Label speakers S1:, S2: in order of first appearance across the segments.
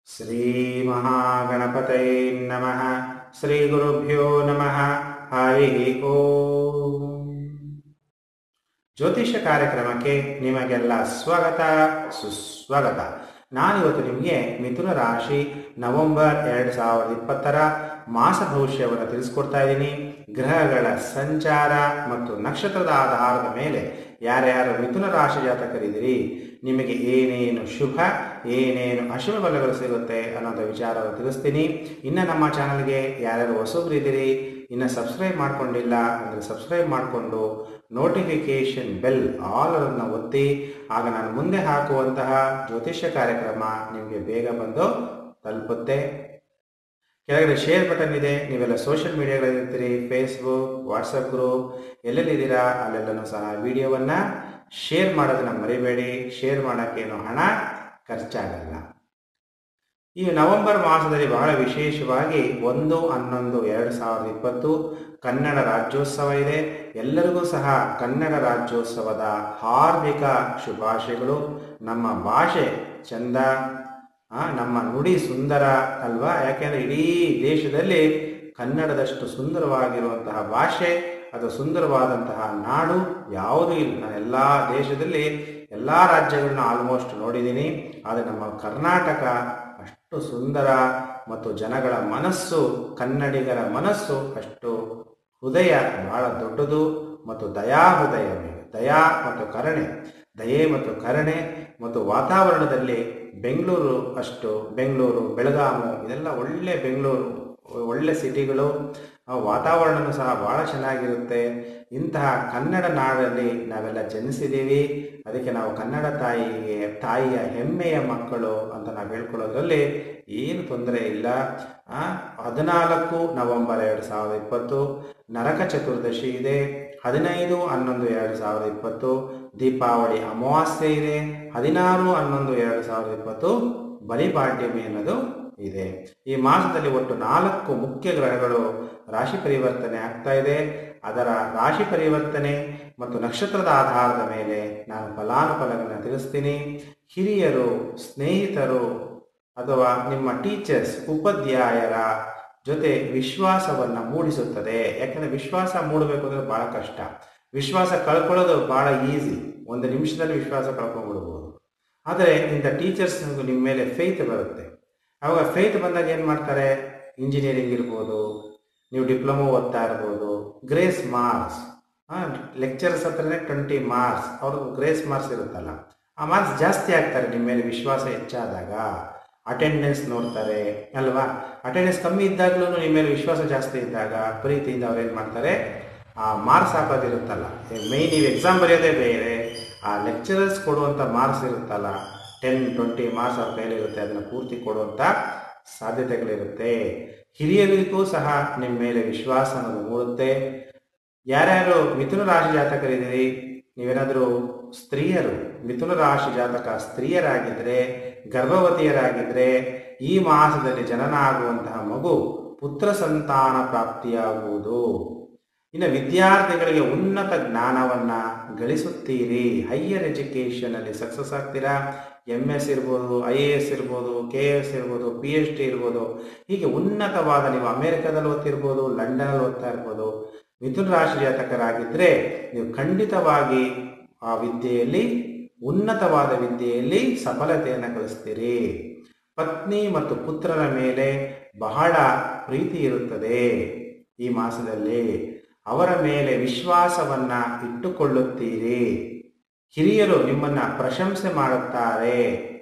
S1: श्रीमहागणपतये नमः श्रीगुरुभ्यो नमः ಹರಿ ಓಂ ಜ್ಯೋತಿಷ್ಯ ಕಾರ್ಯಕ್ರಮಕ್ಕೆ ನಿಮಗೆಲ್ಲ ಸ್ವಾಗತ ಸುಸ್ವಾಗತ ನಾನಿವತ್ತು ನಿಮಗೆ ಮಿಥುನ ರಾಶಿ ನವೆಂಬರ್ ಎರಡು ಸಾವಿರದ ಇಪ್ಪತ್ತರ ಮಾಸ ಭವಿಷ್ಯವನ್ನು ತಿಳಿಸ್ಕೊಡ್ತಾ ಇದ್ದೀನಿ ಗ್ರಹಗಳ ಸಂಚಾರ ಮತ್ತು ನಕ್ಷತ್ರದ ಆಧಾರದ ಮೇಲೆ ಯಾರ್ಯಾರು ಮಿಥುನ ರಾಶಿ ಜಾತಕರಿದ್ದೀರಿ ನಿಮಗೆ ಏನೇನು ಶುಭ ಏನೇನು ಅಶುಭ ಫಲಗಳು ಸಿಗುತ್ತೆ ಅನ್ನೋಂಥ ವಿಚಾರವನ್ನು ತಿಳಿಸ್ತೀನಿ ಇನ್ನು ನಮ್ಮ ಚಾನಲ್ಗೆ ಯಾರ್ಯಾರು ಹೊಸಬ್ರಿದ್ದೀರಿ ಇನ್ನು ಸಬ್ಸ್ಕ್ರೈಬ್ ಮಾಡ್ಕೊಂಡಿಲ್ಲ ಅಂದರೆ ಸಬ್ಸ್ಕ್ರೈಬ್ ಮಾಡಿಕೊಂಡು ನೋಟಿಫಿಕೇಷನ್ ಬೆಲ್ ಆಲ್ ಅನ್ನು ಒತ್ತಿ ಆಗ ನಾನು ಮುಂದೆ ಹಾಕುವಂತಹ ಜ್ಯೋತಿಷ್ಯ ಕಾರ್ಯಕ್ರಮ ನಿಮಗೆ ಬೇಗ ಬಂದು ತಲುಪುತ್ತೆ ಕೆಳಗಡೆ ಶೇರ್ ಬಟನ್ ಇದೆ ನೀವೆಲ್ಲ ಸೋಷಿಯಲ್ ಮೀಡಿಯಾಗಳಿರ್ತೀರಿ ಫೇಸ್ಬುಕ್ ವಾಟ್ಸಪ್ ಗ್ರೂಪ್ ಎಲ್ಲೆಲ್ಲಿದ್ದೀರಾ ಅಲ್ಲೆಲ್ಲನೂ ಸಹ ವಿಡಿಯೋವನ್ನು ಶೇರ್ ಮಾಡೋದನ್ನ ಮರಿಬೇಡಿ ಶೇರ್ ಮಾಡೋಕ್ಕೇನು ಹಣ ಖರ್ಚಾಗಲ್ಲ ಈ ನವೆಂಬರ್ ಮಾಸದಲ್ಲಿ ಬಹಳ ವಿಶೇಷವಾಗಿ ಒಂದು ಹನ್ನೊಂದು ಎರಡು ಸಾವಿರದ ಇಪ್ಪತ್ತು ಕನ್ನಡ ರಾಜ್ಯೋತ್ಸವ ಇದೆ ಎಲ್ಲರಿಗೂ ಸಹ ಕನ್ನಡ ರಾಜ್ಯೋತ್ಸವದ ಹಾರ್ದಿಕ ಶುಭಾಶಯಗಳು ನಮ್ಮ ಭಾಷೆ ಚಂದ ಆ, ನಮ್ಮ ನುಡಿ ಸುಂದರ ಅಲ್ವಾ ಯಾಕೆಂದ್ರೆ ಇಡೀ ದೇಶದಲ್ಲಿ ಕನ್ನಡದಷ್ಟು ಸುಂದರವಾಗಿರುವಂತಹ ಭಾಷೆ ಅದು ಸುಂದರವಾದಂತಹ ನಾಡು ಯಾವುದೂ ಇಲ್ಲ ನಾನು ಎಲ್ಲ ದೇಶದಲ್ಲಿ ಎಲ್ಲ ರಾಜ್ಯಗಳನ್ನ ಆಲ್ಮೋಸ್ಟ್ ನೋಡಿದ್ದೀನಿ ಆದರೆ ನಮ್ಮ ಕರ್ನಾಟಕ ಅಷ್ಟು ಸುಂದರ ಮತ್ತು ಜನಗಳ ಮನಸ್ಸು ಕನ್ನಡಿಗರ ಮನಸ್ಸು ಅಷ್ಟು ಹೃದಯ ಬಹಳ ದೊಡ್ಡದು ಮತ್ತು ದಯಾ ಹೃದಯ ದಯಾ ಮತ್ತು ಕರುಣೆ ದಯೆ ಮತ್ತು ಕರುಣೆ ಮತ್ತು ವಾತಾವರಣದಲ್ಲಿ ಬೆಂಗಳೂರು ಅಷ್ಟು ಬೆಂಗಳೂರು ಬೆಳಗಾಮು ಇದೆಲ್ಲ ಒಳ್ಳೆ ಬೆಂಗಳೂರು ಒಳ್ಳೆ ಸಿಟಿಗಳು ಆ ವಾತಾವರಣನೂ ಸಹ ಭಾಳ ಚೆನ್ನಾಗಿರುತ್ತೆ ಇಂತಹ ಕನ್ನಡ ನಾಡಲ್ಲಿ ನಾವೆಲ್ಲ ಜನಿಸಿದ್ದೀವಿ ಅದಕ್ಕೆ ನಾವು ಕನ್ನಡ ತಾಯಿಗೆ ತಾಯಿಯ ಹೆಮ್ಮೆಯ ಮಕ್ಕಳು ಅಂತ ನಾವು ಹೇಳ್ಕೊಳ್ಳೋದ್ರಲ್ಲಿ ಏನು ತೊಂದರೆ ಇಲ್ಲ ಆ, ಹದಿನಾಲ್ಕು ನವೆಂಬರ್ ಎರಡು ಸಾವಿರದ ಇಪ್ಪತ್ತು ನರಕ ಚತುರ್ದಶಿ ಇದೆ ಹದಿನೈದು ಹನ್ನೊಂದು ಎರಡು ಸಾವಿರದ ಇಪ್ಪತ್ತು ದೀಪಾವಳಿ ಅಮಾವಾಸ್ಯೆ ಇದೆ ಹದಿನಾರು ಹನ್ನೊಂದು ಎರಡು ಸಾವಿರದ ಇಪ್ಪತ್ತು ಬಲಿಪಾಡ್ಯಮಿ ಅನ್ನೋದು ಇದೆ ಈ ಮಾಸದಲ್ಲಿ ಒಟ್ಟು ನಾಲ್ಕು ಮುಖ್ಯ ಗ್ರಹಗಳು ರಾಶಿ ಪರಿವರ್ತನೆ ಆಗ್ತಾ ಇದೆ ಅದರ ರಾಶಿ ಪರಿವರ್ತನೆ ಮತ್ತು ನಕ್ಷತ್ರದ ಆಧಾರದ ಮೇಲೆ ನಾನು ಫಲಾನುಫಲಗಳನ್ನು ತಿಳಿಸ್ತೀನಿ ಹಿರಿಯರು ಸ್ನೇಹಿತರು ಅಥವಾ ನಿಮ್ಮ ಟೀಚರ್ಸ್ ಉಪಾಧ್ಯಾಯರ ಜೊತೆ ವಿಶ್ವಾಸವನ್ನು ಮೂಡಿಸುತ್ತದೆ ಯಾಕಂದ್ರೆ ವಿಶ್ವಾಸ ಮೂಡಬೇಕು ಅಂದ್ರೆ ಬಹಳ ಕಷ್ಟ ವಿಶ್ವಾಸ ಕಳ್ಕೊಳ್ಳೋದು ಬಹಳ ಈಸಿ ಒಂದು ನಿಮಿಷದಲ್ಲಿ ವಿಶ್ವಾಸ ಕಳ್ಕೊಂಡ್ಬಿಡ್ಬೋದು ಆದರೆ ಇಂಥ ಟೀಚರ್ಸ್ ನಿಮ್ಮ ಮೇಲೆ ಫೇತ್ ಬರುತ್ತೆ ಅವಾಗ ಫೇತ್ ಬಂದಾಗ ಏನು ಮಾಡ್ತಾರೆ ಇಂಜಿನಿಯರಿಂಗ್ ಇರ್ಬೋದು ನೀವು ಡಿಪ್ಲೊಮೊ ಓದ್ತಾ ಇರ್ಬೋದು ಗ್ರೇಸ್ ಮಾರ್ಕ್ಸ್ ಲೆಕ್ಚರ್ಸ್ ಹತ್ರನೇ ಟ್ವೆಂಟಿ ಮಾರ್ಕ್ಸ್ ಅವ್ರಿಗೆ ಗ್ರೇಸ್ ಮಾರ್ಕ್ಸ್ ಇರುತ್ತಲ್ಲ ಆ ಮಾರ್ಕ್ಸ್ ಜಾಸ್ತಿ ಆಗ್ತಾರೆ ನಿಮ್ಮ ಮೇಲೆ ವಿಶ್ವಾಸ ಹೆಚ್ಚಾದಾಗ ಅಟೆಂಡೆನ್ಸ್ ನೋಡ್ತಾರೆ ಅಲ್ವಾ ಅಟೆಂಡೆನ್ಸ್ ಕಮ್ಮಿ ಇದ್ದಾಗಲೂ ನಿಮ್ಮ ಮೇಲೆ ವಿಶ್ವಾಸ ಜಾಸ್ತಿ ಇದ್ದಾಗ ಪ್ರೀತಿಯಿಂದ ಅವ್ರು ಏನು ಮಾಡ್ತಾರೆ ಆ ಮಾರ್ಕ್ಸ್ ಹಾಕೋದಿರುತ್ತಲ್ಲ ಮೈನ್ ನೀವು ಎಕ್ಸಾಮ್ ಬರೆಯೋದೇ ಬೇರೆ ಆ ಲೆಕ್ಚರರ್ಸ್ ಕೊಡುವಂಥ ಮಾರ್ಕ್ಸ್ ಇರುತ್ತಲ್ಲ ಟೆನ್ ಟ್ವೆಂಟಿ ಮಾರ್ಕ್ಸ್ ಅವ್ರ ಕೈಲಿರುತ್ತೆ ಅದನ್ನು ಪೂರ್ತಿ ಕೊಡುವಂಥ ಸಾಧ್ಯತೆಗಳಿರುತ್ತೆ ಹಿರಿಯರಿಗೂ ಸಹ ನಿಮ್ಮ ಮೇಲೆ ವಿಶ್ವಾಸ ಅನ್ನೋದು ಮೂಡುತ್ತೆ ಯಾರ್ಯಾರು ಮಿಥುನ ರಾಶಿ ಜಾತಕರಿದ್ದೀರಿ ನೀವೇನಾದರೂ ಸ್ತ್ರೀಯರು ಮಿಥುನ ರಾಶಿ ಜಾತಕ ಸ್ತ್ರೀಯರಾಗಿದ್ದರೆ ಗರ್ಭವತಿಯರಾಗಿದ್ದರೆ ಈ ಮಾಸದಲ್ಲಿ ಜನನ ಆಗುವಂತಹ ಮಗು ಪುತ್ರ ಸಂತಾನ ಪ್ರಾಪ್ತಿಯಾಗುವುದು ಇನ್ನು ವಿದ್ಯಾರ್ಥಿಗಳಿಗೆ ಉನ್ನತ ಜ್ಞಾನವನ್ನ ಗಳಿಸುತ್ತೀರಿ ಹೈಯರ್ ಎಜುಕೇಷನ್ ಅಲ್ಲಿ ಸಕ್ಸಸ್ ಆಗ್ತೀರಾ ಎಮ್ ಎಸ್ ಇರ್ಬೋದು ಐ ಎ ಎಸ್ ಇರ್ಬೋದು ಕೆ ಎಸ್ ಇರ್ಬೋದು ಪಿ ಎಚ್ ಡಿ ಇರ್ಬೋದು ಹೀಗೆ ಉನ್ನತವಾದ ನೀವು ಅಮೆರಿಕದಲ್ಲಿ ಓದ್ತಿರ್ಬೋದು ಲಂಡನಲ್ಲಿ ಓದ್ತಾ ಇರ್ಬೋದು ಮಿಥುನ ರಾಶಿ ಜಾತಕರಾಗಿದ್ದರೆ ನೀವು ಖಂಡಿತವಾಗಿ ಆ ವಿದ್ಯೆಯಲ್ಲಿ ಉನ್ನತವಾದ ವಿದ್ಯೆಯಲ್ಲಿ ಸಫಲತೆಯನ್ನು ಗಳಿಸ್ತೀರಿ ಪತ್ನಿ ಮತ್ತು ಪುತ್ರರ ಮೇಲೆ ಬಹಳ ಪ್ರೀತಿ ಇರುತ್ತದೆ ಈ ಮಾಸದಲ್ಲಿ ಅವರ ಮೇಲೆ ವಿಶ್ವಾಸವನ್ನ ಇಟ್ಟುಕೊಳ್ಳುತ್ತೀರಿ ಹಿರಿಯರು ನಿಮ್ಮನ್ನ ಪ್ರಶಂಸೆ ಮಾಡುತ್ತಾರೆ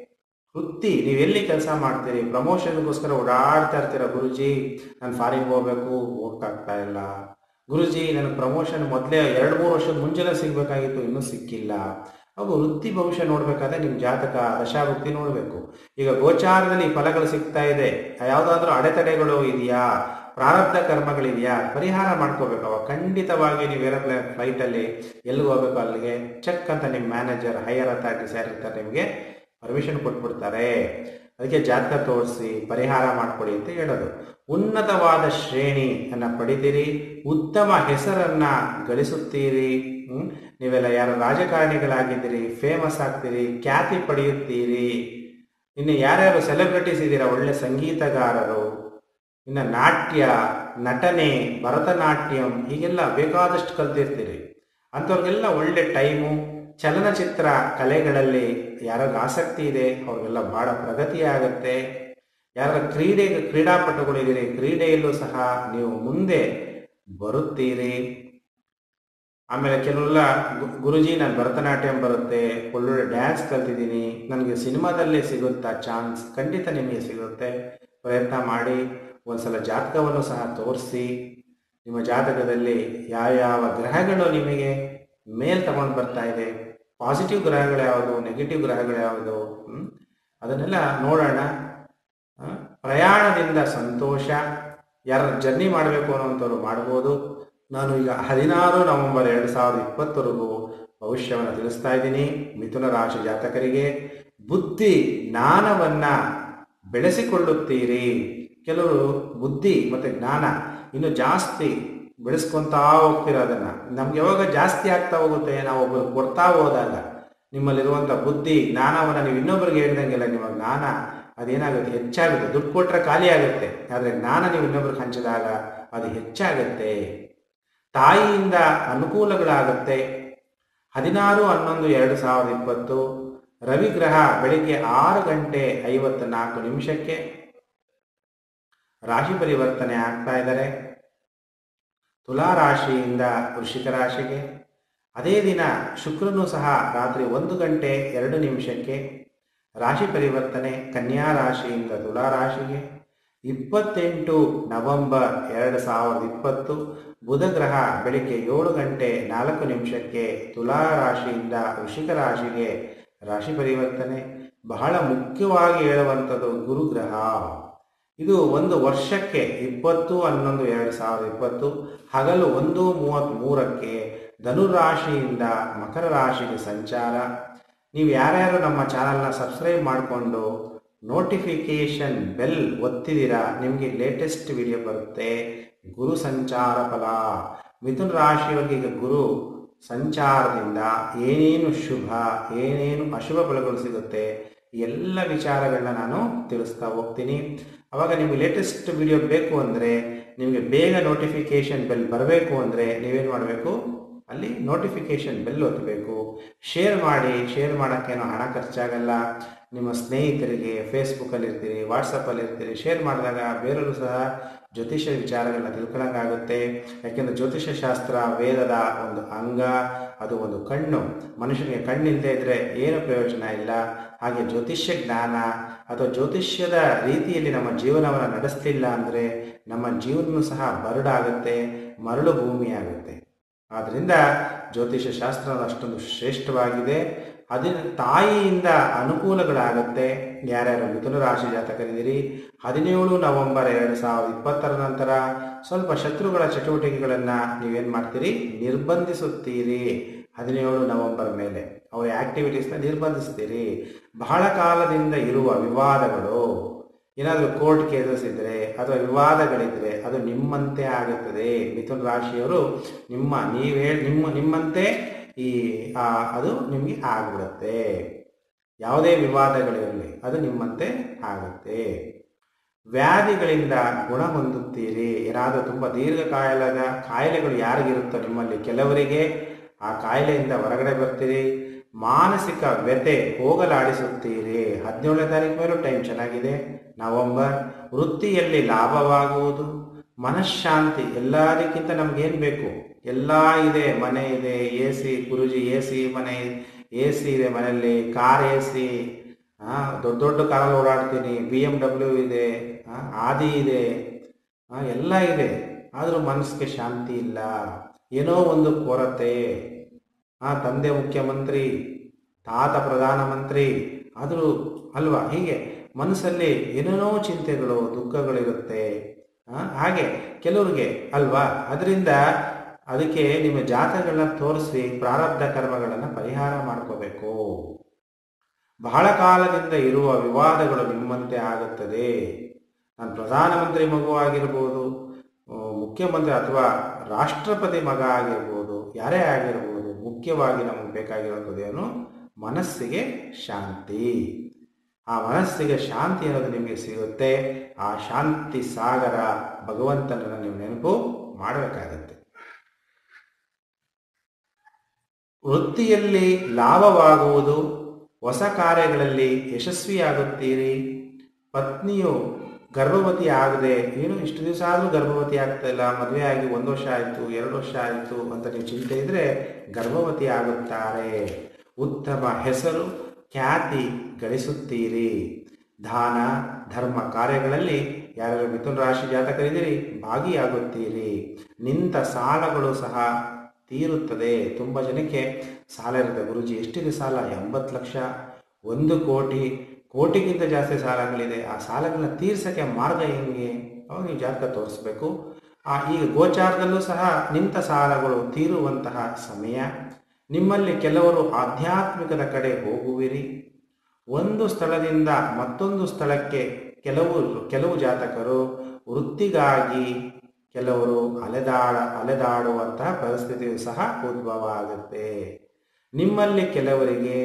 S1: ವೃತ್ತಿ ನೀವು ಎಲ್ಲಿ ಕೆಲಸ ಮಾಡ್ತೀರಿ ಪ್ರಮೋಷನ್ಗೋಸ್ಕರ ಓಡಾಡ್ತಾ ಇರ್ತೀರ ಗುರುಜಿ ನಾನು ಫಾರಿನ್ ಹೋಗ್ಬೇಕು ಹೋಗಕ್ಕಾಗ್ತಾ ಇಲ್ಲ ಗುರುಜಿ ನನಗೆ ಪ್ರಮೋಷನ್ ಮೊದಲೇ ಎರಡು ಮೂರು ವರ್ಷದ ಮುಂಚೆನೇ ಸಿಗ್ಬೇಕಾಗಿತ್ತು ಇನ್ನೂ ಸಿಕ್ಕಿಲ್ಲ ಅವು ವೃತ್ತಿ ಭವಿಷ್ಯ ನೋಡ್ಬೇಕಾದ್ರೆ ನಿಮ್ಮ ಜಾತಕ ದಶಾವೃತ್ತಿ ನೋಡಬೇಕು ಈಗ ಗೋಚಾರದಲ್ಲಿ ಫಲಗಳು ಸಿಗ್ತಾ ಇದೆ ಯಾವುದಾದ್ರೂ ಅಡೆತಡೆಗಳು ಇದೆಯಾ ಪ್ರಾರಬ್ಧ ಕರ್ಮಗಳಿದೆಯಾ ಪರಿಹಾರ ಮಾಡ್ಕೋಬೇಕು ಅವಾಗ ಖಂಡಿತವಾಗಿ ನೀವು ಏರೋಪ್ಲೇನ್ ಫ್ಲೈಟಲ್ಲಿ ಎಲ್ಲಿಗೆ ಹೋಗ್ಬೇಕು ಅಲ್ಲಿಗೆ ಚೆಕ್ ಅಂತ ನಿಮ್ಮ ಮ್ಯಾನೇಜರ್ ಹೈಯರ್ ಅಥಾರಿಟೀಸ್ ಯಾರಿರ್ತಾರೆ ನಿಮಗೆ ಪರ್ಮಿಷನ್ ಕೊಟ್ಬಿಡ್ತಾರೆ ಅದಕ್ಕೆ ಜಾತಕ ತೋರಿಸಿ ಪರಿಹಾರ ಮಾಡಿಕೊಡಿ ಅಂತ ಹೇಳೋದು ಉನ್ನತವಾದ ಶ್ರೇಣಿಯನ್ನು ಪಡಿತೀರಿ ಉತ್ತಮ ಹೆಸರನ್ನ ಗಳಿಸುತ್ತೀರಿ ಹ್ಮ್? ನೀವೆಲ್ಲ ಯಾರು ರಾಜಕಾರಣಿಗಳಾಗಿದ್ದೀರಿ ಫೇಮಸ್ ಆಗ್ತೀರಿ ಖ್ಯಾತಿ ಪಡೆಯುತ್ತೀರಿ ಇನ್ನು ಯಾರ್ಯಾರು ಸೆಲೆಬ್ರಿಟೀಸ್ ಇದ್ದೀರಾ ಒಳ್ಳೆ ಸಂಗೀತಗಾರರು ಇನ್ನು ನಾಟ್ಯ ನಟನೆ ಭರತನಾಟ್ಯಂ ಹೀಗೆಲ್ಲ ಬೇಕಾದಷ್ಟು ಕಲ್ತಿರ್ತೀರಿ ಅಂಥವ್ರಿಗೆಲ್ಲ ಒಳ್ಳೆ ಟೈಮು ಚಲನಚಿತ್ರ ಕಲೆಗಳಲ್ಲಿ ಯಾರಾಗ ಆಸಕ್ತಿ ಇದೆ ಅವ್ರಿಗೆಲ್ಲ ಬಹಳ ಪ್ರಗತಿ ಆಗುತ್ತೆ ಯಾರ ಕ್ರೀಡೆ ಕ್ರೀಡಾಪಟುಗಳಿದ್ದೀರಿ ಕ್ರೀಡೆಯಲ್ಲೂ ಸಹ ನೀವು ಮುಂದೆ ಬರುತ್ತೀರಿ ಆಮೇಲೆ ಕೆಲವೆಲ್ಲ ಗು- ಗುರುಜಿ ನಾನು ಭರತನಾಟ್ಯಂ ಬರುತ್ತೆ ಒಳ್ಳೊಳ್ಳೆ ಡ್ಯಾನ್ಸ್ ಕಲ್ತಿದ್ದೀನಿ ನನಗೆ ಸಿನಿಮಾದಲ್ಲೇ ಸಿಗುತ್ತಾ ಚಾನ್ಸ್ ಖಂಡಿತ ನಿಮಗೆ ಸಿಗುತ್ತೆ ಪ್ರಯತ್ನ ಮಾಡಿ ಒಂದ್ಸಲ ಜಾತಕವನ್ನು ಸಹ ತೋರಿಸಿ ನಿಮ್ಮ ಜಾತಕದಲ್ಲಿ ಯಾವ್ಯಾವ ಗ್ರಹಗಳು ನಿಮಗೆ ಮೇಲ್ ತಗೊಂಡು ಬರ್ತಾ ಇದೆ ಪಾಸಿಟಿವ್ ಗ್ರಹಗಳು ಯಾವುದು ನೆಗೆಟಿವ್ ಗ್ರಹಗಳು ಯಾವುದು ಹ್ಮ್? ಅದನ್ನೆಲ್ಲ ನೋಡೋಣ ಆ, ಪ್ರಯಾಣದಿಂದ ಸಂತೋಷ ಯಾರು ಜರ್ನಿ ಮಾಡಬೇಕು ಅನ್ನೋಂಥವ್ರು ಮಾಡ್ಬೋದು ನಾನು ಈಗ ಹದಿನಾರು ನವೆಂಬರ್ ಎರಡು ಸಾವಿರದ ಇಪ್ಪತ್ತರೆಗೂ ಭವಿಷ್ಯವನ್ನು ತಿಳಿಸ್ತಾ ಇದ್ದೀನಿ ಮಿಥುನ ರಾಶಿ ಜಾತಕರಿಗೆ ಬುದ್ಧಿ ಜ್ಞಾನವನ್ನ ಬೆಳೆಸಿಕೊಳ್ಳುತ್ತೀರಿ ಕೆಲವರು ಬುದ್ಧಿ ಮತ್ತೆ ಜ್ಞಾನ ಇನ್ನು ಜಾಸ್ತಿ ಬೆಳೆಸ್ಕೊಂತಾ ಹೋಗ್ತೀರ ಅದನ್ನ ನಮ್ಗೆ ಯಾವಾಗ ಜಾಸ್ತಿ ಆಗ್ತಾ ಹೋಗುತ್ತೆ ನಾವು ಒಬ್ಬರು ಕೊಡ್ತಾ ಹೋದಾಗ ನಿಮ್ಮಲ್ಲಿರುವಂಥ ಬುದ್ಧಿ ಜ್ಞಾನವನ್ನು ನೀವು ಇನ್ನೊಬ್ಬರಿಗೆ ಹೇಳ್ದಂಗೆಲ್ಲ ನಿಮ್ಮ ಜ್ಞಾನ ಅದೇನಾಗುತ್ತೆ ಹೆಚ್ಚಾಗುತ್ತೆ ದುಡ್ಡು ಕೊಟ್ಟರೆ ಖಾಲಿ ಆಗುತ್ತೆ ಆದರೆ ಜ್ಞಾನ ನೀವು ಇನ್ನೊಬ್ರಿಗೆ ಹಂಚಿದಾಗ ಅದು ಹೆಚ್ಚಾಗುತ್ತೆ ತಾಯಿಯಿಂದ ಅನುಕೂಲಗಳಾಗುತ್ತೆ ಹದಿನಾರು ಹನ್ನೊಂದು ಎರಡು ಸಾವಿರದ ಇಪ್ಪತ್ತು ರವಿಗ್ರಹ ಬೆಳಿಗ್ಗೆ ಆರು ಗಂಟೆ ಐವತ್ತ ನಾಲ್ಕು ನಿಮಿಷಕ್ಕೆ ರಾಶಿ ಪರಿವರ್ತನೆ ಆಗ್ತಾ ಇದ್ದಾರೆ ತುಲಾ ರಾಶಿಯಿಂದ ವೃಶ್ಚಿಕ ರಾಶಿಗೆ ಅದೇ ದಿನ ಶುಕ್ರನು ಸಹ ರಾತ್ರಿ ಒಂದು ಗಂಟೆ ಎರಡು ನಿಮಿಷಕ್ಕೆ ರಾಶಿ ಪರಿವರ್ತನೆ ಕನ್ಯಾ ರಾಶಿಯಿಂದ ತುಲಾ ರಾಶಿಗೆ ಇಪ್ಪತ್ತೆಂಟು ನವೆಂಬರ್ ಎರಡು ಸಾವಿರದ ಇಪ್ಪತ್ತು ಬುಧ ಗ್ರಹ ಬೆಳಿಗ್ಗೆ ಏಳು ಗಂಟೆ ನಾಲ್ಕು ನಿಮಿಷಕ್ಕೆ ತುಲಾ ರಾಶಿಯಿಂದ ವೃಷಿಕ ರಾಶಿಗೆ ರಾಶಿ ಪರಿವರ್ತನೆ ಬಹಳ ಮುಖ್ಯವಾಗಿ ಹೇಳುವಂಥದ್ದು ಗುರುಗ್ರಹ ಇದು ಒಂದು ವರ್ಷಕ್ಕೆ ಇಪ್ಪತ್ತು ಹನ್ನೊಂದು ಎರಡು ಸಾವಿರದ ಇಪ್ಪತ್ತು ಹಗಲು ಒಂದು ಮೂವತ್ತ್ ಮೂರಕ್ಕೆ ಧನುರಾಶಿಯಿಂದ ಮಕರ ರಾಶಿಗೆ ಸಂಚಾರ ನೀವು ಯಾರ್ಯಾರು ನಮ್ಮ ಚಾನಲ್ನ ಸಬ್ಸ್ಕ್ರೈಬ್ ಮಾಡಿಕೊಂಡು ನೋಟಿಫಿಕೇಶನ್ ಬೆಲ್ ಒತ್ತಿದ್ದೀರಾ ನಿಮಗೆ ಲೇಟೆಸ್ಟ್ ವಿಡಿಯೋ ಬರುತ್ತೆ ಗುರು ಸಂಚಾರ ಫಲ ಮಿಥುನ ರಾಶಿಯವರಿಗೆ ಈಗ ಗುರು ಸಂಚಾರದಿಂದ ಏನೇನು ಶುಭ ಏನೇನು ಅಶುಭ ಫಲಗಳು ಸಿಗುತ್ತೆ ಈ ಎಲ್ಲ ವಿಚಾರಗಳನ್ನ ನಾನು ತಿಳಿಸ್ತಾ ಹೋಗ್ತೀನಿ ಅವಾಗ ನಿಮಗೆ ಲೇಟೆಸ್ಟ್ ವಿಡಿಯೋ ಬೇಕು ಅಂದರೆ ನಿಮಗೆ ಬೇಗ ನೋಟಿಫಿಕೇಶನ್ ಬೆಲ್ ಬರಬೇಕು ಅಂದರೆ ನೀವೇನು ಮಾಡಬೇಕು ಅಲ್ಲಿ ನೋಟಿಫಿಕೇಶನ್ ಬೆಲ್ ಒತ್ತಬೇಕು ಶೇರ್ ಮಾಡಿ ಶೇರ್ ಮಾಡೋಕ್ಕೇನೋ ಹಣ ಖರ್ಚಾಗಲ್ಲ ನಿಮ್ಮ ಸ್ನೇಹಿತರಿಗೆ ಫೇಸ್ಬುಕ್ಕಲ್ಲಿ ಇರ್ತೀರಿ ವಾಟ್ಸಪ್ಪಲ್ಲಿ ಇರ್ತೀರಿ ಶೇರ್ ಮಾಡಿದಾಗ ಬೇರೆಯವರು ಸಹ ಜ್ಯೋತಿಷ್ಯ ವಿಚಾರಗಳನ್ನ ತಿಳ್ಕೊಳ್ಳೋಕ್ಕಾಗುತ್ತೆ ಯಾಕೆಂದರೆ ಜ್ಯೋತಿಷ್ಯ ಶಾಸ್ತ್ರ ವೇದದ ಒಂದು ಅಂಗ ಅದು ಒಂದು ಕಣ್ಣು ಮನುಷ್ಯನಿಗೆ ಕಣ್ಣಿಲ್ಲದೆ ಇದ್ದರೆ ಏನು ಪ್ರಯೋಜನ ಇಲ್ಲ ಹಾಗೆ ಜ್ಯೋತಿಷ್ಯ ಜ್ಞಾನ ಅಥವಾ ಜ್ಯೋತಿಷ್ಯದ ರೀತಿಯಲ್ಲಿ ನಮ್ಮ ಜೀವನವನ್ನು ನಡೆಸಲಿಲ್ಲ ಅಂದರೆ ನಮ್ಮ ಜೀವನವೂ ಸಹ ಬರಡಾಗುತ್ತೆ ಮರಳು ಭೂಮಿ ಆಗುತ್ತೆ ಆದ್ದರಿಂದ ಜ್ಯೋತಿಷ್ಯ ಶಾಸ್ತ್ರ ಅಷ್ಟೊಂದು ಶ್ರೇಷ್ಠವಾಗಿದೆ ಅದರ ತಾಯಿಯಿಂದ ಅನುಕೂಲಗಳಾಗುತ್ತೆ ಯಾರ್ಯಾರು ಮಿಥುನ ರಾಶಿ ಜಾತಕರಿದ್ದೀರಿ ಹದಿನೇಳು ನವೆಂಬರ್ ಎರಡು ಸಾವಿರದ ಇಪ್ಪತ್ತರ ನಂತರ ಸ್ವಲ್ಪ ಶತ್ರುಗಳ ಚಟುವಟಿಕೆಗಳನ್ನು ನೀವೇನು ಮಾಡ್ತೀರಿ ನಿರ್ಬಂಧಿಸುತ್ತೀರಿ ಹದಿನೇಳು ನವೆಂಬರ್ ಮೇಲೆ ಅವರ ಆಕ್ಟಿವಿಟೀಸ್ನ ನಿರ್ಬಂಧಿಸ್ತೀರಿ ಬಹಳ ಕಾಲದಿಂದ ಇರುವ ವಿವಾದಗಳು ಏನಾದರೂ ಕೋರ್ಟ್ ಕೇಸಸ್ ಇದ್ದರೆ ಅಥವಾ ವಿವಾದಗಳಿದ್ರೆ ಅದು ನಿಮ್ಮಂತೆ ಆಗುತ್ತದೆ ಮಿಥುನ ರಾಶಿಯವರು ನಿಮ್ಮ ನೀವು ಹೇಳಿ ನಿಮ್ಮ ನಿಮ್ಮಂತೆ ಈ ಆ, ಅದು ನಿಮಗೆ ಆಗ್ಬಿಡುತ್ತೆ ಯಾವುದೇ ವಿವಾದಗಳಿರಲಿ ಅದು ನಿಮ್ಮಂತೆ ಆಗುತ್ತೆ ವ್ಯಾಧಿಗಳಿಂದ ಗುಣ ಹೊಂದುತ್ತೀರಿ ಏನಾದರೂ ತುಂಬ ದೀರ್ಘಕಾಲದ ಕಾಯಿಲೆಗಳು ಯಾರಿಗಿರುತ್ತೋ ನಿಮ್ಮಲ್ಲಿ ಕೆಲವರಿಗೆ ಆ ಕಾಯಿಲೆಯಿಂದ ಹೊರಗಡೆ ಬರ್ತೀರಿ ಮಾನಸಿಕ ವ್ಯತೆ ಹೋಗಲಾಡಿಸುತ್ತೀರಿ ಹದಿನೇಳನೇ ತಾರೀಕು ಮೇಲೂ ಟೈಮ್ ಚೆನ್ನಾಗಿದೆ ನವೆಂಬರ್ ವೃತ್ತಿಯಲ್ಲಿ ಲಾಭವಾಗುವುದು ಮನಃಶಾಂತಿ ಎಲ್ಲದಕ್ಕಿಂತ ನಮ್ಗೇನು ಬೇಕು ಎಲ್ಲ ಇದೆ ಮನೆ ಇದೆ A C guruji A C ಮನೆ ಎ ಸಿ ಇದೆ ಮನೆಯಲ್ಲಿ ಕಾರ್ ಎ ಸಿ ದೊಡ್ಡ ದೊಡ್ಡ ಕಾರಲ್ಲಿ ಓಡಾಡ್ತೀನಿ ಬಿ ಎಮ್ ಡಬ್ಲ್ಯೂ ಇದೆ ಆ, ಆದಿ ಇದೆ ಆ, ಎಲ್ಲ ಇದೆ ಆದರೂ ಮನಸ್ಸಿಗೆ ಶಾಂತಿ ಇಲ್ಲ ಏನೋ ಒಂದು ಕೊರತೆ ಆ ತಂದೆ ಮುಖ್ಯಮಂತ್ರಿ ತಾತ ಪ್ರಧಾನಮಂತ್ರಿ ಆದರೂ ಅಲ್ವಾ ಹೀಗೆ ಮನಸ್ಸಲ್ಲಿ ಏನೇನೋ ಚಿಂತೆಗಳು ದುಃಖಗಳಿರುತ್ತೆ ಆ, ಹಾಗೆ ಕೆಲವ್ರಿಗೆ ಅಲ್ವಾ ಅದರಿಂದ ಅದಕ್ಕೆ ನಿಮ್ಮ ಜಾತಕಗಳನ್ನ ತೋರಿಸಿ ಪ್ರಾರಬ್ಧ ಕರ್ಮಗಳನ್ನು ಪರಿಹಾರ ಮಾಡ್ಕೋಬೇಕು ಬಹಳ ಕಾಲದಿಂದ ಇರುವ ವಿವಾದಗಳು ನಿಮ್ಮಂತೆ ಆಗುತ್ತದೆ ನಾನು ಪ್ರಧಾನಮಂತ್ರಿ ಮಗು ಆಗಿರ್ಬೋದು ಆ, ಮುಖ್ಯಮಂತ್ರಿ ಅಥವಾ ರಾಷ್ಟ್ರಪತಿ ಮಗ ಆಗಿರ್ಬೋದು ಯಾರೇ ಆಗಿರ್ಬೋದು ಮುಖ್ಯವಾಗಿ ನಮಗೆ ಬೇಕಾಗಿರುವಂಥದ್ದು ಏನು ಮನಸ್ಸಿಗೆ ಶಾಂತಿ ಆ ಮನಸ್ಸಿಗೆ ಶಾಂತಿ ಅನ್ನೋದು ನಿಮಗೆ ಸಿಗುತ್ತೆ ಆ ಶಾಂತಿ ಸಾಗರ ಭಗವಂತನನ್ನು ನೀವು ನೆನಪು ಮಾಡಬೇಕಾಗತ್ತೆ ವೃತ್ತಿಯಲ್ಲಿ ಲಾಭವಾಗುವುದು ಹೊಸ ಕಾರ್ಯಗಳಲ್ಲಿ ಯಶಸ್ವಿಯಾಗುತ್ತೀರಿ ಪತ್ನಿಯು ಗರ್ಭವತಿ ಆಗದೆ ಏನು ಇಷ್ಟು ದಿವಸ ಆದರೂ ಗರ್ಭವತಿ ಆಗ್ತಾ ಇಲ್ಲ ಮದುವೆ ಆಗಿ ಒಂದು ವರ್ಷ ಆಯಿತು ಎರಡು ವರ್ಷ ಆಯಿತು ಅಂತ ನೀವು ಚಿಂತೆ ಇದ್ದರೆ ಗರ್ಭವತಿ ಆಗುತ್ತಾರೆ ಉತ್ತಮ ಹೆಸರು ಖ್ಯಾತಿ ಗಳಿಸುತ್ತೀರಿ ದಾನ ಧರ್ಮ ಕಾರ್ಯಗಳಲ್ಲಿ ಯಾರು ಮಿಥುನ ರಾಶಿ ಜಾತಕರಿದ್ದೀರಿ ಭಾಗಿಯಾಗುತ್ತೀರಿ ನಿಂತ ಸಾಲಗಳು ಸಹ ತೀರುತ್ತದೆ ತುಂಬ ಜನಕ್ಕೆ ಸಾಲ ಇರುತ್ತೆ ಗುರುಜಿ ಎಷ್ಟಿದೆ ಸಾಲ ಎಂಬತ್ತು ಲಕ್ಷ ಒಂದು ಕೋಟಿ ಕೋಟಿಗಿಂತ ಜಾಸ್ತಿ ಸಾಲಗಳಿದೆ ಆ ಸಾಲಗಳನ್ನ ತೀರ್ಸೋಕ್ಕೆ ಮಾರ್ಗ ಹೆಂಗೆ ಅವಾಗ ನೀವು ಜಾತಕ ತೋರಿಸ್ಬೇಕು ಆ ಈಗ ಗೋಚಾರದಲ್ಲೂ ಸಹ ನಿಂತ ಸಾಲಗಳು ತೀರುವಂತಹ ಸಮಯ ನಿಮ್ಮಲ್ಲಿ ಕೆಲವರು ಆಧ್ಯಾತ್ಮಿಕದ ಕಡೆ ಹೋಗುವಿರಿ ಒಂದು ಸ್ಥಳದಿಂದ ಮತ್ತೊಂದು ಸ್ಥಳಕ್ಕೆ ಕೆಲವು ಕೆಲವು ಜಾತಕರು ವೃತ್ತಿಗಾಗಿ ಕೆಲವರು ಅಲೆದಾಡ ಅಲೆದಾಡುವಂತಹ ಪರಿಸ್ಥಿತಿಯು ಸಹ ಉದ್ಭವ ಆಗುತ್ತೆ ನಿಮ್ಮಲ್ಲಿ ಕೆಲವರಿಗೆ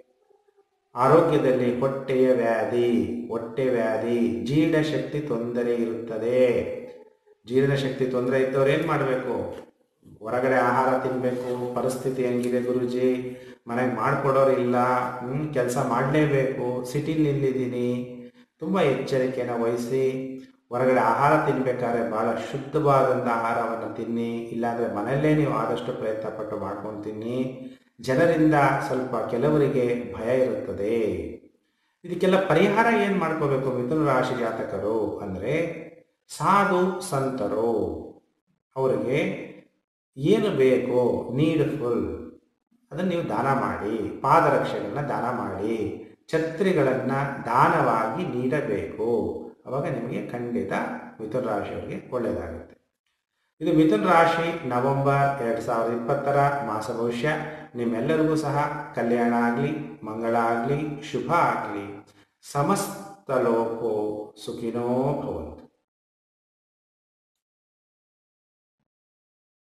S1: ಆರೋಗ್ಯದಲ್ಲಿ ಹೊಟ್ಟೆಯ ವ್ಯಾಧಿ ಹೊಟ್ಟೆ ವ್ಯಾಧಿ ಜೀರ್ಣಶಕ್ತಿ ತೊಂದರೆ ಇರುತ್ತದೆ ಜೀರ್ಣಶಕ್ತಿ ತೊಂದರೆ ಇದ್ದವ್ರು ಏನು ಮಾಡಬೇಕು ಹೊರಗಡೆ ಆಹಾರ ತಿನ್ನಬೇಕು ಪರಿಸ್ಥಿತಿ ಹೆಂಗಿದೆ ಗುರುಜಿ ಮನೆಗೆ ಮಾಡಿಕೊಡೋರಿಲ್ಲ ಹ್ಞೂ ಕೆಲಸ ಮಾಡಲೇಬೇಕು ಸಿಟಿಲಿ ನಿಲ್ಲಿದ್ದೀನಿ ತುಂಬ ಎಚ್ಚರಿಕೆಯನ್ನು ವಹಿಸಿ ಹೊರಗಡೆ ಆಹಾರ ತಿನ್ಬೇಕಾದ್ರೆ ಭಾಳ ಶುದ್ಧವಾದಂಥ ಆಹಾರವನ್ನು ತಿನ್ನಿ ಇಲ್ಲಾಂದರೆ ಮನೆಯಲ್ಲೇ ನೀವು ಆದಷ್ಟು ಪ್ರಯತ್ನ ಪಟ್ಟು ಮಾಡ್ಕೊಂಡು ತಿನ್ನಿ ಜನರಿಂದ ಸ್ವಲ್ಪ ಕೆಲವರಿಗೆ ಭಯ ಇರುತ್ತದೆ ಇದಕ್ಕೆಲ್ಲ ಪರಿಹಾರ ಏನು ಮಾಡ್ಕೋಬೇಕು ಮಿಥುನ ರಾಶಿ ಜಾತಕರು ಅಂದರೆ ಸಾಧು ಸಂತರು ಅವರಿಗೆ ಏನು ಬೇಕೋ ನೀಡ್ಫುಲ್ ಅದನ್ನು ನೀವು ದಾನ ಮಾಡಿ ಪಾದರಕ್ಷೆಗಳನ್ನ ದಾನ ಮಾಡಿ ಛತ್ರಿಗಳನ್ನು ದಾನವಾಗಿ ನೀಡಬೇಕು ಅವಾಗ ನಿಮಗೆ ಖಂಡಿತ ಮಿಥುನ ರಾಶಿಯವರಿಗೆ ಒಳ್ಳೆಯದಾಗುತ್ತೆ ಇದು ಮಿಥುನ ರಾಶಿ ನವೆಂಬರ್ ಎರಡು ಸಾವಿರದ ಇಪ್ಪತ್ತರ ಮಾಸ ಭವಿಷ್ಯ ನಿಮ್ಮೆಲ್ಲರಿಗೂ ಸಹ ಕಲ್ಯಾಣ ಆಗಲಿ ಮಂಗಳ ಆಗಲಿ ಶುಭ ಆಗಲಿ ಸಮಸ್ತ ಲೋಕೋ ಸುಖಿನೋ ಭವಂತು